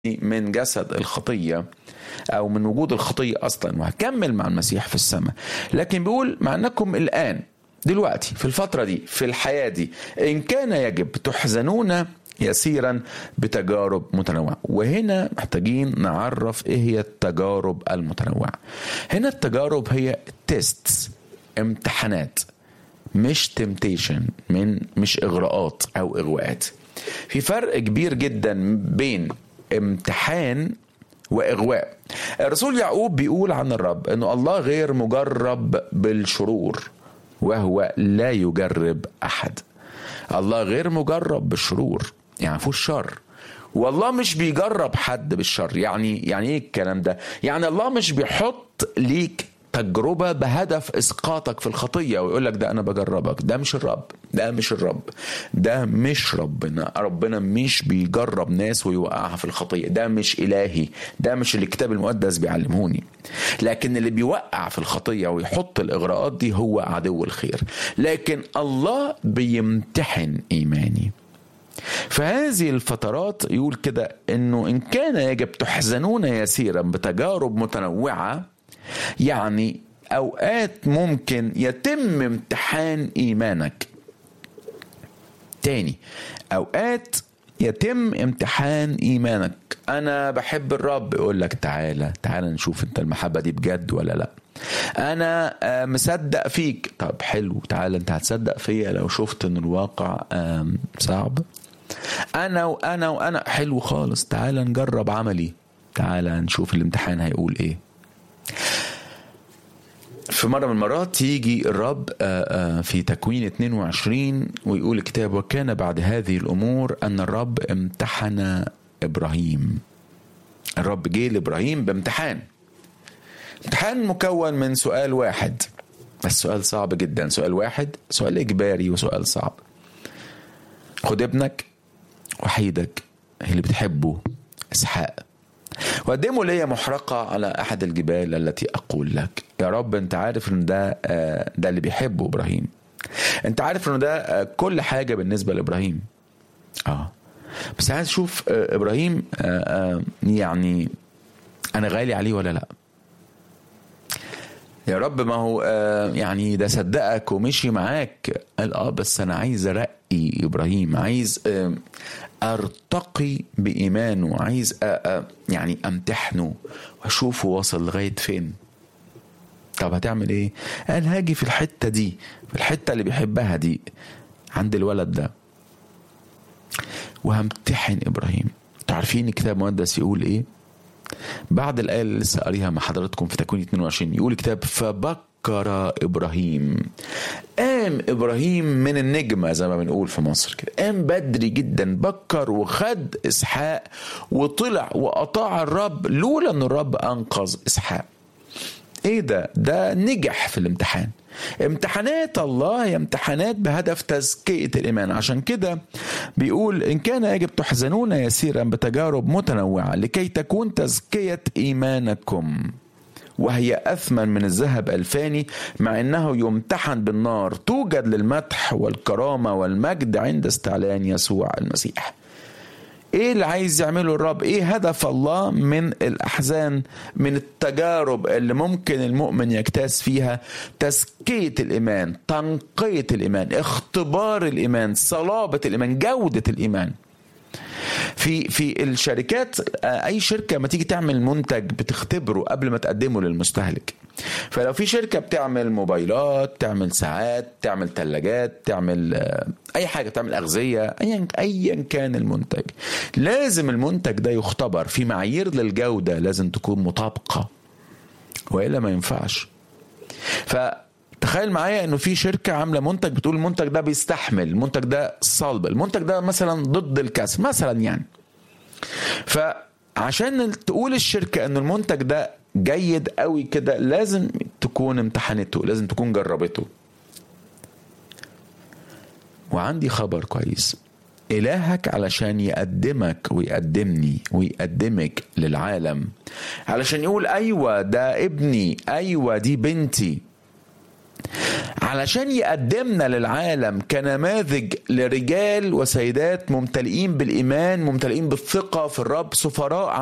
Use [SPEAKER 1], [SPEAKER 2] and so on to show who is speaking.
[SPEAKER 1] من جسد الخطية أو من وجود الخطية أصلا وهكمل مع المسيح في السماء لكن بيقول مع أنكم الآن دلوقتي في الفترة دي في الحياة دي إن كان يجب تحزنون يسيرا بتجارب متنوعة وهنا محتاجين نعرف إيه هي التجارب المتنوعة هنا التجارب هي تيست امتحانات مش تمتيشن من مش إغراءات أو إغواءات في فرق كبير جدا بين امتحان واغواء الرسول يعقوب بيقول عن الرب انه الله غير مجرب بالشرور وهو لا يجرب احد الله غير مجرب بالشرور يعني فيهوش شر والله مش بيجرب حد بالشر يعني يعني ايه الكلام ده يعني الله مش بيحط ليك تجربه بهدف اسقاطك في الخطيه ويقول لك ده انا بجربك ده مش الرب ده مش الرب ده مش ربنا ربنا مش بيجرب ناس ويوقعها في الخطيه ده مش الهي ده مش اللي الكتاب المقدس بيعلمهوني لكن اللي بيوقع في الخطيه ويحط الاغراءات دي هو عدو الخير لكن الله بيمتحن ايماني فهذه الفترات يقول كده انه ان كان يجب تحزنون يسيرا بتجارب متنوعه يعني اوقات ممكن يتم امتحان ايمانك تاني اوقات يتم امتحان ايمانك انا بحب الرب يقول لك تعالى تعالى نشوف انت المحبه دي بجد ولا لا انا مصدق فيك طب حلو تعالى انت هتصدق فيا لو شفت ان الواقع صعب انا وانا وانا حلو خالص تعالى نجرب عملي تعالى نشوف الامتحان هيقول ايه في مرة من المرات يجي الرب في تكوين 22 ويقول الكتاب وكان بعد هذه الأمور أن الرب امتحن إبراهيم الرب جه لإبراهيم بامتحان امتحان مكون من سؤال واحد بس سؤال صعب جدا سؤال واحد سؤال إجباري وسؤال صعب خد ابنك وحيدك اللي بتحبه إسحاق وقدموا لي محرقة على أحد الجبال التي أقول لك يا رب أنت عارف أن ده ده اللي بيحبه إبراهيم أنت عارف أن ده كل حاجة بالنسبة لإبراهيم آه بس عايز أشوف إبراهيم يعني أنا غالي عليه ولا لأ يا رب ما هو يعني ده صدقك ومشي معاك قال اه بس انا عايز ارقي ابراهيم عايز ارتقي بايمانه عايز يعني امتحنه واشوفه وصل لغايه فين طب هتعمل ايه قال هاجي في الحته دي في الحته اللي بيحبها دي عند الولد ده وهمتحن ابراهيم تعرفين الكتاب المقدس يقول ايه بعد الآية اللي لسه قاريها مع حضراتكم في تكوين 22 يقول الكتاب فبكر إبراهيم قام إبراهيم من النجمة زي ما بنقول في مصر كده قام بدري جدا بكر وخد إسحاق وطلع وأطاع الرب لولا أن الرب أنقذ إسحاق ايه ده ده نجح في الامتحان امتحانات الله هي امتحانات بهدف تزكية الإيمان عشان كده بيقول إن كان يجب تحزنون يسيرا بتجارب متنوعة لكي تكون تزكية إيمانكم وهي أثمن من الذهب الفاني مع أنه يمتحن بالنار توجد للمدح والكرامة والمجد عند استعلان يسوع المسيح ايه اللي عايز يعمله الرب ايه هدف الله من الاحزان من التجارب اللي ممكن المؤمن يجتاز فيها تزكيه الايمان تنقيه الايمان اختبار الايمان صلابه الايمان جوده الايمان في في الشركات اي شركه ما تيجي تعمل منتج بتختبره قبل ما تقدمه للمستهلك فلو في شركه بتعمل موبايلات تعمل ساعات تعمل ثلاجات تعمل اي حاجه تعمل اغذيه ايا ايا كان المنتج لازم المنتج ده يختبر في معايير للجوده لازم تكون مطابقه والا ما ينفعش ف تخيل معايا انه في شركه عامله منتج بتقول المنتج ده بيستحمل المنتج ده صلب المنتج ده مثلا ضد الكسر مثلا يعني فعشان تقول الشركه ان المنتج ده جيد قوي كده لازم تكون امتحنته لازم تكون جربته وعندي خبر كويس إلهك علشان يقدمك ويقدمني ويقدمك للعالم علشان يقول أيوة ده ابني أيوة دي بنتي علشان يقدمنا للعالم كنماذج لرجال وسيدات ممتلئين بالإيمان ممتلئين بالثقة في الرب سفراء